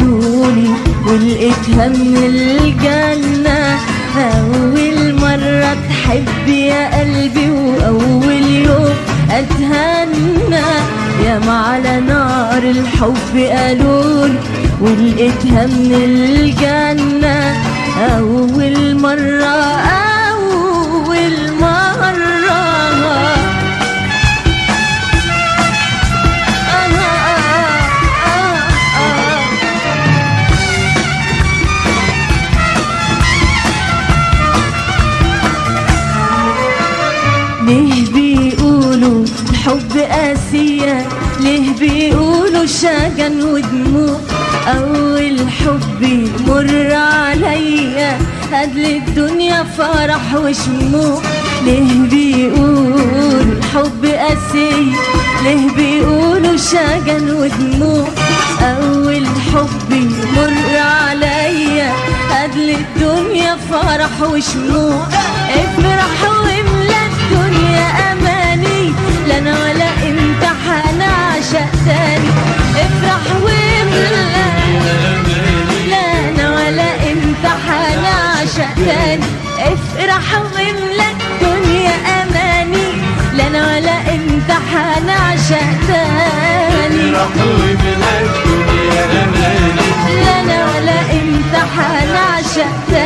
قالولي ولقيتها من الجنة أول مرة تحب يا قلبي وأول يوم أتهنى يا على نار الحب قالولي ولقيتها من الجنة أول مرة أول مرة آه آه آه آه ليه بيقولوا الحب قاسية ليه بيقولوا شجن ودموع أول حب يمر عليا هدل الدنيا فرح وشموع ليه بيقولوا الحب قاسية ليه بيقولوا شجن ودموع أول حب يمر عليا هدل الدنيا فرح وشموع افرح واملى الدنيا اماني لا انا ولا انت هنعشق تاني افرح واملى لا انا ولا انت هنعشق تاني افرح واملى الدنيا اماني لا انا ولا انت هنعشق تاني رحوي من الدنيا أماني لا انا ولا انت هنعشق